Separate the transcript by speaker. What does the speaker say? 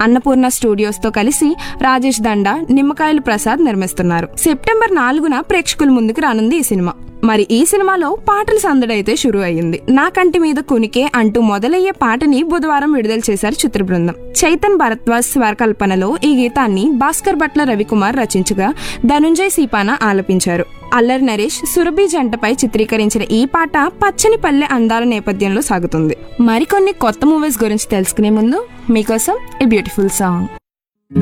Speaker 1: Annapurna studios తో కలిసి రాజేష్ దండా నిమ్మకాయలు ప్రసాద్ నిర్మిస్తున్నారు సెప్టెంబర్ నాలుగున ప్రేక్షకుల ముందుకు రానుంది ఈ సినిమా మరి ఈ సినిమాలో పాటల సందడైతే షురు అయ్యింది నా కంటి మీద కునికే అంటూ మొదలయ్యే పాటని బుధవారం విడుదల చేశారు చిత్ర బృందం చైతన్ భరద్వాజ్ స్వరకల్పనలో ఈ గీతాన్ని భాస్కర్ భట్ల రవికుమార్ రచించగా ధనుంజయ్ సీపాన ఆలపించారు అల్లరి నరేష్ సురభి జంటపై చిత్రీకరించిన ఈ పాట పచ్చని పల్లె అందాల నేపథ్యంలో సాగుతుంది మరికొన్ని కొత్త మూవీస్ గురించి తెలుసుకునే ముందు మీకోసం ఏ బ్యూటిఫుల్ సాంగ్